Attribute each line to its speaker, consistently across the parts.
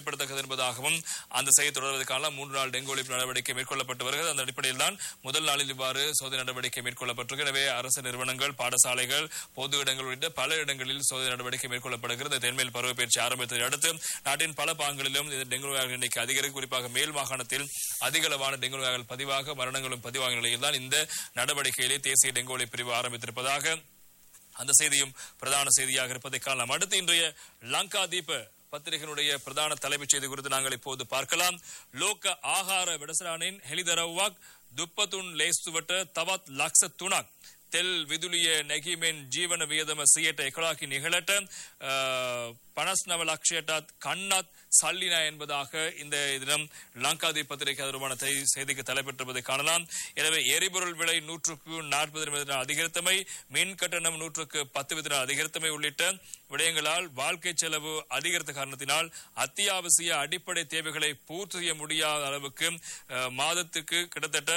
Speaker 1: குறிப்பிடத்தக்கது என்பதாகவும் அந்த செய்தி தொடர்வதற்கான மூன்று நாள் டெங்கு ஒழிப்பு நடவடிக்கை மேற்கொள்ளப்பட்டு வருகிறது அந்த அடிப்படையில் தான் முதல் நாளில் இவ்வாறு சோதனை நடவடிக்கை மேற்கொள்ளப்பட்டிருக்கு எனவே அரசு நிறுவனங்கள் பாடசாலைகள் பொது இடங்கள் உள்ளிட்ட பல இடங்களில் சோதனை நடவடிக்கை மேற்கொள்ளப்படுகிறது இந்த தென்மேல் பருவப்பயிற்சி ஆரம்பித்ததை அடுத்து நாட்டின் பல பாகங்களிலும் இந்த டெங்கு நோயாளர்கள் எண்ணிக்கை அதிகரிக்கும் குறிப்பாக மேல் மாகாணத்தில் அதிகளவான டெங்கு நோயாளர்கள் பதிவாக மரணங்களும் பதிவாகும் நிலையில் தான் இந்த நடவடிக்கையிலே தேசிய டெங்கு ஒழிப்பு பிரிவு ஆரம்பித்திருப்பதாக அந்த செய்தியும் பிரதான செய்தியாக இருப்பதை காணலாம் அடுத்து இன்றைய லங்கா தீப பத்திரிகையினுடைய பிரதான தலைப்புச் செய்தி குறித்து நாங்கள் இப்போது பார்க்கலாம் லோக ஆகார விடசரானின் ஹெலிதரவாக் துப்பத்துன் லேஸ்துவட்ட தவத் லக்ஷ துணக் තෙල් විදුලිය නැගීමෙන් ජීවන වියදම සියයට එකොලාකි නිහලට பனஸ்நவ லட்சியட்டாத் கண்ணாத் சல்லினா என்பதாக இந்த தினம் லங்காதி பத்திரிகை தொடர்பான செய்- செய்திக்கு தலைப்பெற்றிருப்பதை காணலாம் எனவே எரிபொருள் விலை நூற்றுக்கு நாற்பது விதம் அதிகரித்தமை மின் கட்டணம் நூற்றுக்கு பத்து விதம் அதிகரித்தமை உள்ளிட்ட விடயங்களால் வாழ்க்கை செலவு அதிகரித்த காரணத்தினால் அத்தியாவசிய அடிப்படை தேவைகளை பூர்த்தி செய்ய முடியாத அளவுக்கு அஹ், மாதத்துக்கு கிட்டத்தட்ட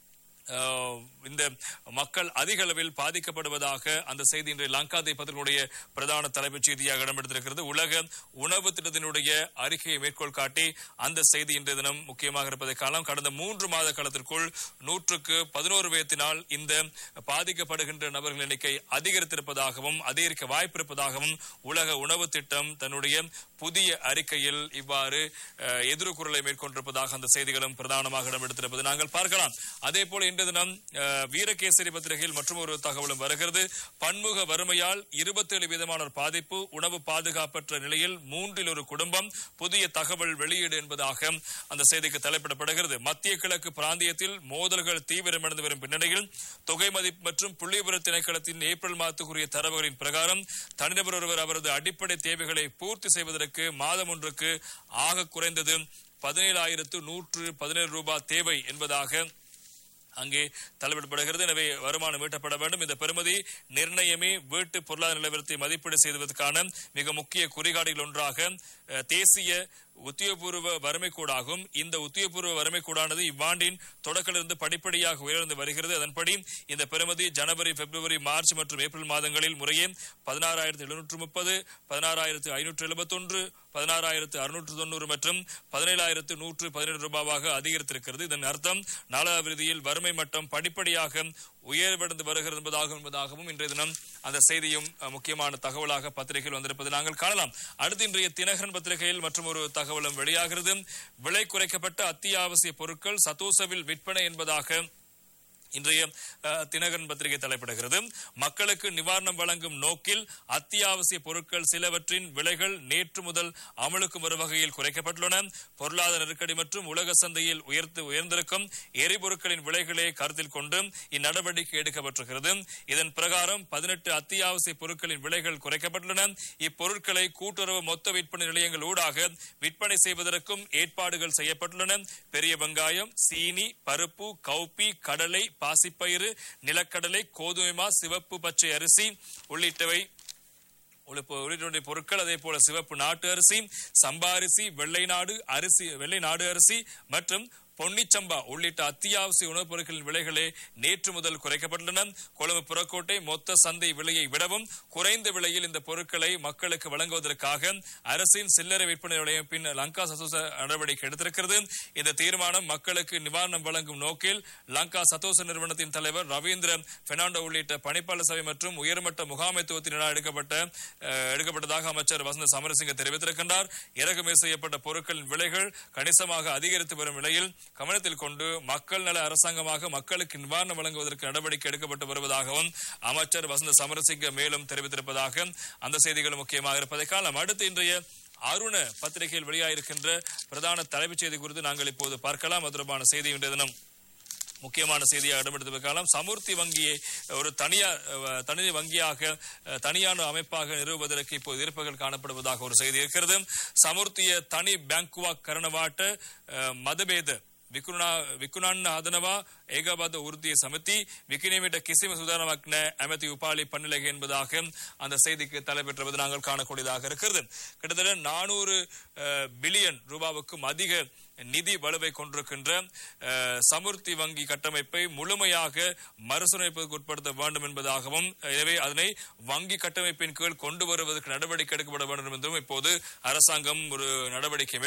Speaker 1: அஹ், இந்த மக்கள் அதிக அளவில் பாதிக்கப்படுவதாக அந்த செய்தி இன்றைய லங்கா பத்திரிகையுடைய பிரதான தலைப்புச் செய்தியாக இடம்பெற்றிருக்கிறது உலக உணவு திட்டத்தினுடைய அறிக்கையை மேற்கோள் காட்டி அந்த செய்தி இன்றைய தினம் முக்கியமாக இருப்பதை காணலாம் கடந்த மூன்று மாத காலத்திற்குள் நூற்றுக்கு பதினோரு விதத்தினால் இந்த பாதிக்கப்படுகின்ற நபர்கள் எண்ணிக்கை அதிகரித்திருப்பதாகவும் அதிகரிக்க வாய்ப்பு இருப்பதாகவும் உலக உணவு திட்டம் தன்னுடைய புதிய அறிக்கையில் இவ்வாறு அஹ், எதிர்குரலை மேற்கொண்டிருப்பதாக அந்த செய்திகளும் பிரதானமாக இடம்பெடுத்திருப்பது நாங்கள் பார்க்கலாம் அதே போல இன்றைய தினம் அஹ், வீரகேசரி பத்திரிகையில் மற்றும் ஒரு தகவலும் வருகிறது பன்முக வறுமையால் இருபத்தேழு வீதமானோர் பாதிப்பு உணவு பாதுகாப்பற்ற நிலையில் மூன்றில் ஒரு குடும்பம் புதிய தகவல் வெளியீடு என்பதாக அந்த செய்திக்கு தலைப்பிடப்படுகிறது மத்திய கிழக்கு பிராந்தியத்தில் மோதல்கள் தீவிரமடைந்து வரும் பின்னணியில் தொகை மதிப்பு மற்றும் புள்ளிவிவர திணைக்களத்தின் ஏப்ரல் மாதத்துக்குரிய தரவுகளின் பிரகாரம் தனிநபர் ஒருவர் அவரது அடிப்படை தேவைகளை பூர்த்தி செய்வதற்கு மாதம் ஒன்றுக்கு ஆக குறைந்தது பதினேழாயிரத்து நூற்று பதினேழு ரூபாய் தேவை என்பதாக அங்கே தலையிடப்படுகிறது எனவே வருமானம் ஈட்டப்பட வேண்டும் இந்த பெறுமதி நிர்ணயமே வீட்டு பொருளாதார நிலவரத்தை மதிப்பீடு செய்வதற்கான மிக முக்கிய குறிகாடிகள் ஒன்றாக அஹ், தேசிய உத்தியோகபூர்வ வறுமை கூடாகும் இந்த உத்தியோகபூர்வ வறுமை கூடானது இவ்வாண்டின் தொடக்கிலிருந்து படிப்படியாக உயர்ந்து வருகிறது அதன்படி இந்த பெறுமதி ஜனவரி பிப்ரவரி மார்ச் மற்றும் ஏப்ரல் மாதங்களில் முறையே பதினாறாயிரத்து எழுநூற்று முப்பது பதினாறாயிரத்து ஐநூற்று எழுபத்தொன்று பதினாறாயிரத்து அறுநூற்று தொண்ணூறு மற்றும் பதினேழாயிரத்து நூற்று பதினேழு ரூபாவாக அதிகரித்திருக்கிறது இதன் அர்த்தம் நாளாவிறுதியில் வறுமை மட்டம் படிப்படியாக உயர்வடைந்து வருகிறது என்பதாகும் என்பதாகவும் இன்றைய தினம் அந்த செய்தியும் அஹ், முக்கியமான தகவலாக பத்திரிகையில் வந்திருப்பதை நாங்கள் காணலாம் அடுத்து இன்றைய தினகரன் பத்திரிகையில் மற்றும் ஒரு தகவலும் வெளியாகிறது விலை குறைக்கப்பட்ட அத்தியாவசிய பொருட்கள் சதோசவில் விற்பனை என்பதாக இன்றைய அஹ், தினகரன் பத்திரிகை தலைப்பிடுகிறது மக்களுக்கு நிவாரணம் வழங்கும் நோக்கில் அத்தியாவசிய பொருட்கள் சிலவற்றின் விலைகள் நேற்று முதல் அமலுக்கு வரும் வகையில் குறைக்கப்பட்டுள்ளன பொருளாதார நெருக்கடி மற்றும் உலக சந்தையில் உயர்த்து உயர்ந்திருக்கும் எரிபொருட்களின் விலைகளை கருத்தில் கொண்டு இந்நடவடிக்கை எடுக்கப்பட்டிருக்கிறது இதன் பிரகாரம் பதினெட்டு அத்தியாவசிய பொருட்களின் விலைகள் குறைக்கப்பட்டுள்ளன இப்பொருட்களை கூட்டுறவு மொத்த விற்பனை நிலையங்கள் ஊடாக விற்பனை செய்வதற்கும் ஏற்பாடுகள் செய்யப்பட்டுள்ளன பெரிய வெங்காயம் சீனி பருப்பு கௌப்பி கடலை பாசிப்பயிறு நிலக்கடலை கோதுமை மா சிவப்பு பச்சை அரிசி உள்ளிட்டவை உழைப்பு- உள்ளிட்ட பொருட்கள் அதே போல சிவப்பு நாட்டு அரிசி சம்பா அரிசி வெள்ளை நாடு அரிசி வெள்ளை நாடு அரிசி மற்றும் பொன்னிச்சம்பா உள்ளிட்ட அத்தியாவசிய உணவுப் பொருட்களின் விலைகளே நேற்று முதல் குறைக்கப்பட்டுள்ளன கொழும்பு புறக்கோட்டை மொத்த சந்தை விலையை விடவும் குறைந்த விலையில் இந்த பொருட்களை மக்களுக்கு வழங்குவதற்காக அரசின் சில்லறை விற்பனை நிலையம் பின் லங்கா சதோச நடவடிக்கை எடுத்திருக்கிறது இந்த தீர்மானம் மக்களுக்கு நிவாரணம் வழங்கும் நோக்கில் லங்கா சதோச நிறுவனத்தின் தலைவர் ரவீந்திர பெர்னாண்டோ உள்ளிட்ட பணிப்பாளர் சபை மற்றும் உயர்மட்ட முகாமைத்துவத்தினால் எடுக்கப்பட்ட அஹ், எடுக்கப்பட்டதாக அமைச்சர் வசந்த சமரசிங்க தெரிவித்திருக்கின்றார் இறக்குமதி செய்யப்பட்ட பொருட்களின் விலைகள் கணிசமாக அதிகரித்து வரும் நிலையில் கவனத்தில் கொண்டு மக்கள் நல அரசாங்கமாக மக்களுக்கு நிவாரணம் வழங்குவதற்கு நடவடிக்கை எடுக்கப்பட்டு வருவதாகவும் அமைச்சர் வசந்த சமரசிங்க மேலும் தெரிவித்திருப்பதாக அந்த செய்திகள் முக்கியமாக இருப்பதை காணலாம் அடுத்து இன்றைய அருண பத்திரிகையில் வெளியாயிருக்கின்ற பிரதான தலைப்புச் செய்தி குறித்து நாங்கள் இப்போது பார்க்கலாம் அது தொடர்பான செய்தி இன்றைய தினம் முக்கியமான செய்தியாக இடம்பெடுத்து காலம் சமுர்த்தி வங்கியை ஒரு தனியார் அஹ், தனி வங்கியாக அஹ், தனியான அமைப்பாக நிறுவுவதற்கு இப்போது எதிர்ப்புகள் காணப்படுவதாக ஒரு செய்தி இருக்கிறது சமுர்த்திய தனி பேங்குவா கரணவாட்ட அஹ், மதபேத විකුණා විකුණන්න හදනවා ඒකබද உறுதியை சமத்தி விக்கினிமிட்ட கிசிம சுதாரணமாக்கின அமதி உபாலி பன்னிலகை என்பதாக அந்த செய்திக்கு தலைப்பெற்றுவது நாங்கள் காணக்கூடியதாக இருக்கிறது கிட்டத்தட்ட நானூறு பில்லியன் ரூபாவுக்கும் அதிக நிதி வலுவை கொண்டிருக்கின்ற அஹ், சமுர்த்தி வங்கி கட்டமைப்பை முழுமையாக மறுசீரமைப்புக்கு உட்படுத்த வேண்டும் என்பதாகவும் எனவே அதனை வங்கி கட்டமைப்பின் கீழ் கொண்டு வருவதற்கு நடவடிக்கை எடுக்கப்பட வேண்டும் என்றும் இப்போது அரசாங்கம் ஒரு நடவடிக்கை